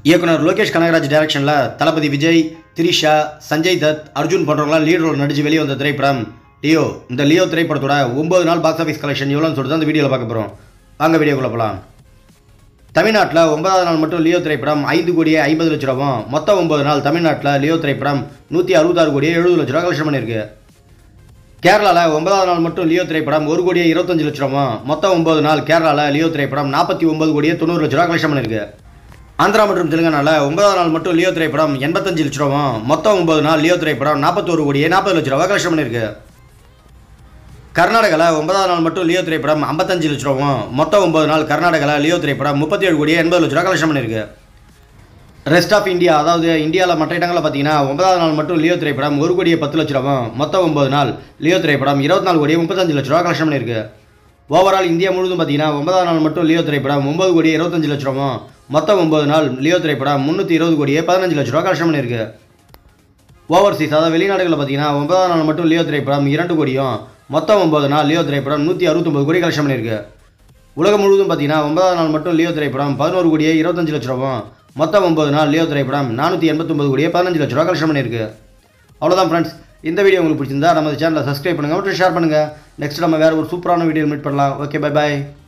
இயக்குனர் லோகேஷ் கனகராஜ் டைரக்ஷனில் தளபதி விஜய் திரிஷா சஞ்சய் தத் அர்ஜுன் போன்றவங்களாம் லீட் ரோல் நடிச்சு வெளியே வந்த திரைப்படம் லியோ இந்த லியோ திரைப்படத்தோட ஒன்பது நாள் பாக்ஸ் ஆஃபீஸ் கலெக்ஷன் எவ்வளோன்னு சொல்லிட்டு அந்த வீடியோவில் பார்க்க போகிறோம் வாங்க வீடியோக்குள்ள போகலாம் தமிழ்நாட்டில் ஒன்பதாவது நாள் மட்டும் லியோ திரைப்படம் ஐந்து கோடியே ஐம்பது லட்ச ரூபாவும் மொத்தம் ஒன்பது நாள் தமிழ்நாட்டில் லியோ திரைப்படம் நூற்றி அறுபத்தாறு கோடியே எழுபது லட்ச ரூபா கலெக்ஷன் பண்ணியிருக்கு கேரளாவில் ஒன்பதாவது நாள் மட்டும் லியோ திரைப்படம் ஒரு கோடியே இருபத்தஞ்சு லட்ச ரூபாவும் மொத்தம் ஒன்பது நாள் கேரளாவில் லியோ திரைப்படம் நாற்பத்தி ஒன்பது கோடியே தொண்ணூறு லட்ச ரூபா கலெக்ஷன் பண்ணியிருக்கு ஆந்திரா மற்றும் தெலுங்கானாவில் ஒன்பதாவது நாள் மட்டும் லியோ திரைப்படம் எண்பத்தஞ்சு லட்ச ரூபாவும் மொத்தம் ஒன்பது நாள் லியோ திரைப்படம் நாற்பத்தோரு கோடியே நாற்பது லட்ச ரூபா கலெக்ஷன் பண்ணியிருக்கு கர்நாடகாவில் ஒன்பதாவது நாள் மட்டும் லியோ திரைப்படம் ஐம்பத்தஞ்சு லட்ச ரூபாவும் மொத்தம் ஒன்பது நாள் கர்நாடகாவில் லியோ திரைப்படம் முப்பத்தி ஏழு கோடியே எண்பது லட்ச ரூபா கலெக்ஷன் பண்ணியிருக்கு ரெஸ்ட் ஆஃப் இந்தியா அதாவது இந்தியாவில் மற்ற இடங்களில் பார்த்தீங்கன்னா ஒன்பதாவது நாள் மட்டும் லியோ திரைப்படம் ஒரு கோடியே பத்து லட்ச ரூபாவும் மொத்தம் ஒன்பது நாள் லியோ திரைப்படம் இருபத்தி நாலு கோடியே முப்பத்தஞ்சு லட்ச ரூபா கலெக்ஷன் பண்ணியிருக்கு ஓவரால் இந்தியா முழுவதும் பார்த்தீங்கன்னா ஒன்பதாவது நாள் மட்டும் லியோ திரைப்படம் ஒன்பது கோடியே இருபத்தஞ்சு லட்ச ரூபாவும் மொத்தம் ஒன்பது நாள் லியோ திரைப்படம் முந்நூற்றி இருபது கோடியே பதினஞ்சு லட்ச ரூபா கலெக்ஷன் பண்ணியிருக்கு ஓவர்சீஸ் அதாவது வெளிநாடுகளில் பார்த்தீங்கன்னா ஒன்பதாம் நாள் மட்டும் லியோ திரைப்படம் இரண்டு கோடியும் மொத்தம் ஒன்பது நாள் லியோ திரைப்படம் நூற்றி அறுபத்தொம்பது கோடி கலெக்ஷன் பண்ணியிருக்கு உலகம் முழுவதும் பார்த்தீங்கன்னா ஒன்பதாம் நாள் மட்டும் லியோ திரைப்படம் பதினோரு கோடியே இருபத்தஞ்சு லட்ச ரூபாவும் மொத்தம் ஒன்பது நாள் லியோ திரைப்படம் நானூற்றி எண்பத்தொம்பது கோடியே பதினஞ்சு லட்ச ரூபா கலெக்ஷன் பண்ணியிருக்கு அவ்வளோதான் ஃப்ரெண்ட்ஸ் இந்த வீடியோ உங்களுக்கு பிடிச்சிருந்தா நம்ம சேனலை சப்ஸ்கிரைப் பண்ணுங்கள் மற்றும் ஷேர் பண்ணுங்கள் நெக்ஸ்ட் நம்ம வேறு ஒரு சூப்பரான வீடியோ மீட் பண்ணலாம் ஓகே பை பாய்